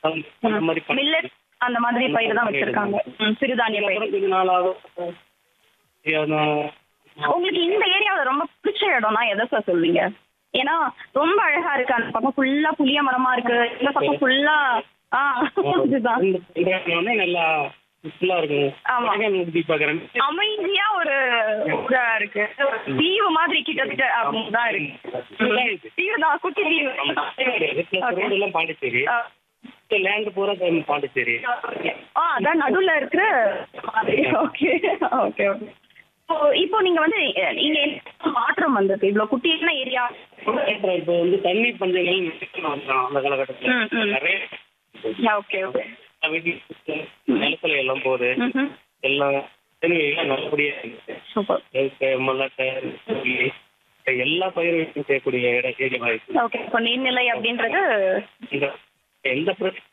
அந்த மாதிரி பண்ணி- மில்லட் அந்த மாதிரி பயிர் தான் வச்சிருக்காங்க ம், சிறுதானிய பயிர் அப்புறம் கொஞ்ச நாள் ஆகும் ஐயா, நான் உங்களுக்கு இந்த ஏரியாவுல ரொம்ப பிடிச்ச இடம்னா எதை சார் சொல்வீங்க ஏன்னா ரொம்ப அழகா இருக்கு அந்த பக்கம் ஃபுல்லா புளிய மரமா இருக்கு இந்த பக்கம் ஃபுல்லா ஆ இதுதான் இந்த பண்றாங்க வந்து நல்லா ஃபுல்லா இருக்கும் ஆமா. அழகா ஊட்டி பார்க்கறேன் அமைதியா ஒரு இதா இருக்கு தீவு மாதிரி கிட்டத்தட்ட அப்படின்னு தான் இருக்கு தீவு தான் குட்டி தீவு Okay. எல்லாம் பாண்டிச்சேரி ஆ. லேண்ட் பூரா நம்ம பாண்டிச்சேரி ஆ அதான் நடுவுல இருக்கிற மாதிரி ஓகே ஓகே ஓகே இப்போ இப்போ நீங்க வந்து அஹ், நீங்க என்ன மாற்றம் வந்திருக்கு இவ்வளவு குட்டியான ஏரியா அப்புறம் இப்போ வந்து தண்ணி பஞ்சங்கள் நிச்சயமா வந்துடும் அந்த காலகட்டத்துல ம், ம். நிறைய ஓகே ஓகே வீட்டுல நிலத்துல எல்லாம் போகுது ம்ஹும். எல்லாம் தண்ணி எல்லாம் நல்லபடியா இருக்கு சூப்பர் நெருக்க, மல்லாட்டை நெல்லி, எல்லா பயிரும் செய்யக்கூடிய இடம் ஏரியா இருக்கு ஓகே இப்போ நீர்நிலை அப்படின்றது இந்த எந்த பிரச்சனை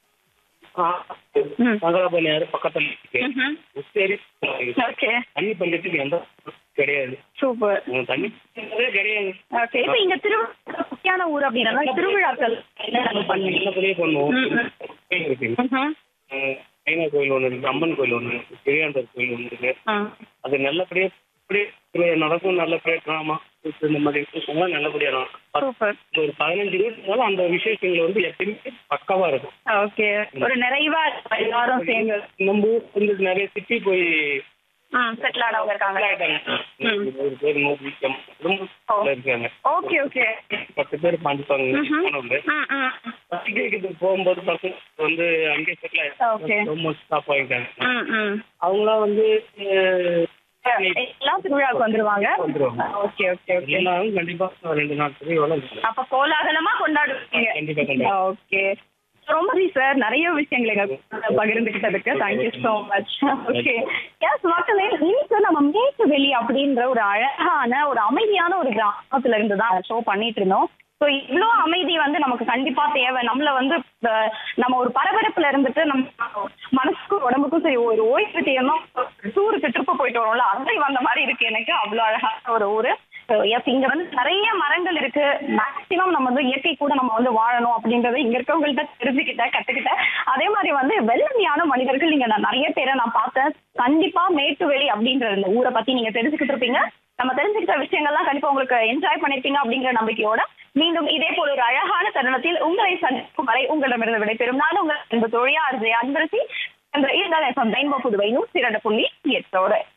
ம். மகாபலி யாரு பக்கத்துல இருக்கு ம்ஹும். உச்சேரி ஓகே தண்ணி பஞ்சத்துக்கு எந்த கிடையாது சூப்பர் உம், தண்ணி பஞ்சமே கிடையாது ஓகே இப்போ இங்க திருவிழா குட்டியான ஊர் அப்படின்னா திருவிழாக்கள் என்ன பண்ணுவீங்க நல்லபடியே பண்ணுவோம் ம், ம். கோயில் இருக்கு ம்ஹும். அஹ் ஐநா கோயில் ஒன்று இருக்கு அம்மன் கோயில் ஒன்று இருக்கு பெரியாண்டர் கோயில் ஒன்று இருக்கு ம். அது நல்லபடியா அப்படியே நடக்கும் நல்லபடியா ட்ராமா இந்த மாதிரி விஷயங்கள்லாம் நல்லபடியா நடக்கும் சூப்பர் ஒரு பதினஞ்சு இருபது அந்த விசேஷங்கள் வந்து எப்பயுமே பக்காவா இருக்கும் ஓகே ஒரு நிறைவா எல்லாரும் சேர்ந்து நம்ம ஊர் வந்து நிறைய சிட்டி போய் ம் செட்டில் ஆனவங்க இருக்காங்க ம். ஒரு பேர் நூறு குடும்பத்துல இருக்காங்க ஓகே ஓகே பத்து பேர் பாண்டிப்பாங்க ம்ஹும். போனவங்க ம் ம் பத்திரிக்கைக்கு போகும்போது பசங்க வந்து அங்கே செட்டில் Okay. ரொம்ப ஸ்டாப் ஆகிட்டாங்க ம் ம் அவங்களாம் வந்து அஹ், எல்லாம் திருவிழாவுக்கு வந்துருவாங்க வந்துருவாங்க. ஓகே ஓகே ஓகே எல்லாரும் கண்டிப்பா ரெண்டு நாள் திருவிழா அப்ப கோலாகலமா கொண்டாடுவீங்க கண்டிப்பா கண்டிப்பா ஓகே ரொம்ப சார் நிறைய விஷயங்களை எங்க கூட பகிர்ந்துகிட்டதுக்கு thank you so much okay yes மக்களே இன்னைக்கு நம்ம மேற்கு வெளி அப்படின்ற ஒரு அழகான ஒரு அமைதியான ஒரு கிராமத்துல இருந்து தான் ஷோ பண்ணிட்டு இருந்தோம் ஸோ இவ்வளோ அமைதி வந்து நமக்கு கண்டிப்பா தேவை நம்மள வந்து அஹ், நம்ம ஒரு பரபரப்புல இருந்துட்டு நம்ம மனசுக்கும் உடம்புக்கும் சரி ஒரு ஓய்வு தேவைன்னா டூருக்கு ட்ரிப்பு போயிட்டு வரோம்ல அந்த வந்த மாதிரி இருக்கு எனக்கு அவ்வளோ அழகான ஒரு ஊரு எஸ் இங்க வந்து நிறைய மரங்கள் இருக்கு மேக்சிமம் நம்ம வந்து இயற்கை கூட நம்ம வந்து வாழணும் அப்படின்றத இங்க இருக்கவங்கள்ட்ட தெரிஞ்சுக்கிட்டேன் கத்துக்கிட்டேன் அதே மாதிரி வந்து வெள்ளமையான மனிதர்கள் இங்க நான் நிறைய பேரை நான் பார்த்தேன் கண்டிப்பா மேட்டுவெளி அப்படின்ற இந்த ஊரை பத்தி நீங்க தெரிஞ்சுக்கிட்டு இருப்பீங்க நம்ம தெரிஞ்சுக்கிட்ட விஷயங்கள்லாம் கண்டிப்பா உங்களுக்கு என்ஜாய் பண்ணிருப்பீங்க அப்படிங்கிற நம்பிக்கையோட மீண்டும் இதே போல ஒரு அழகான தருணத்தில் உங்களை சந்திக்கும் வரை உங்களிடமிருந்து விடைபெறும் நான் உங்கள் அன்பு தோழியா அர்ஜய அன்பரசி என்ற இருந்தால் புதுவை நூற்றி இரண்டு புள்ளி எட்டோடு